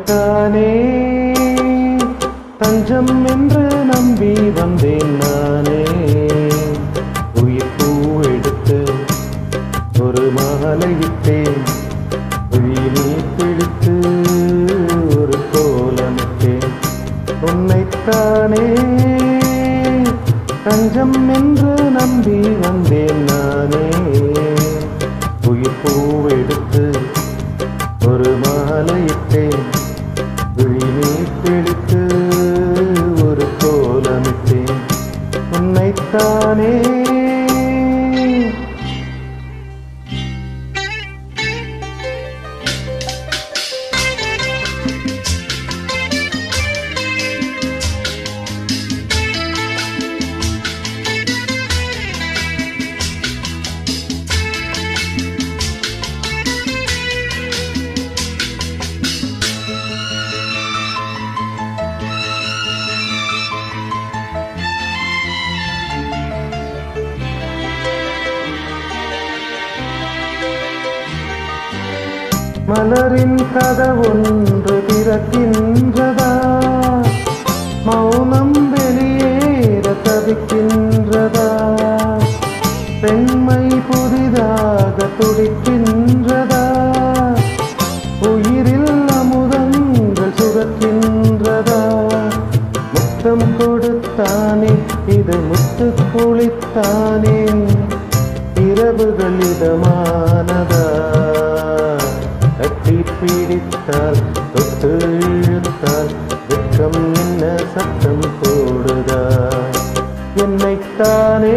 உன்னைத்தானே தஞ்சம் என்று நம்பி வந்தேன் நானே உயிர் பூ எடுத்து ஒரு மாலை விட்டேன் விழி பிடித்து ஒரு கோலமிட்டேன் உன்னைத்தானே தஞ்சம் என்று நம்பி வந்தேன் நானே உயிர் பூ எடுத்து ஒரு மாலையிட்டேன் விழி நீர் பிடித்து ஒரு கோலமிட்டேன் உன்னைத்தானே மலரின் கதவொன்று திறக்கின்றதா மௌனம் வெளியேற தவிக்கின்றதா பெண்மை புதிதாக துடிக்கின்றதா உயிரில் அமுதங்கள் சுரக்கின்றதா முத்தம் கொடுத்தானே இது முத்து குளித்தானே இரவுகள் இதமானதா கட்டி பிடித்தால் தொட்டு இழுத்தால் வெட்கம் என்ன சத்தம் போடுதா என்னைத்தானே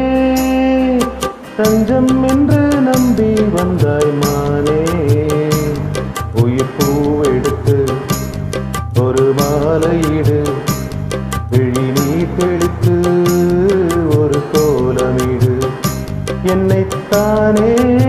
தஞ்சம் என்று நம்பி வந்தாய் மானே உயிர் பூவெடுத்து ஒரு மாலையிடு விழி நீ தெளித்து ஒரு கோலமிடு என்னைத்தானே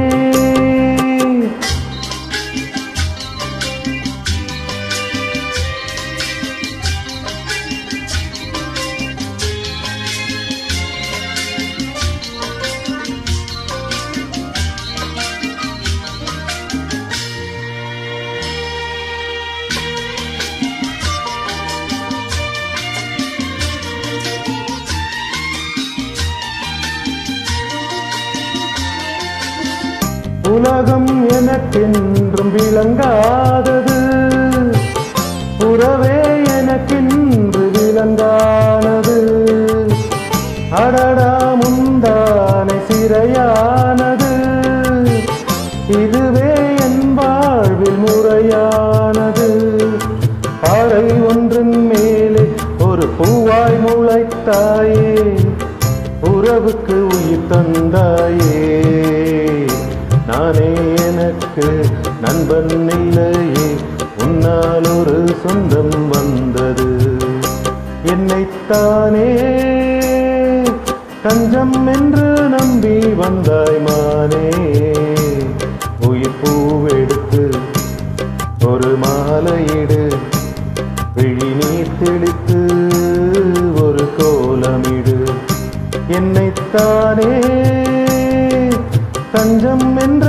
உலகம் எனக்கென்றும் விளங்காதது உறவே எனக்கென்று விளங்கானது அடடா முந்தானை சிறையானது இதுவே என் வாழ்வில் முறையானது பாறை ஒன்றின் மேலே ஒரு பூவாய் முளைத்தாயே உறவுக்கு உயிர் தந்தாயே நானே எனக்கு நண்பன் இல்லையே உன்னால் ஒரு சொந்தம் வந்தது என்னைத்தானே தஞ்சம் என்று நம்பி வந்தாய் மானே உயிர் பூவெடுத்து ஒரு மாலையிடு விழி நீர் தெளித்து ஒரு கோலமிடு என்னைத்தானே தஞ்சம் என்று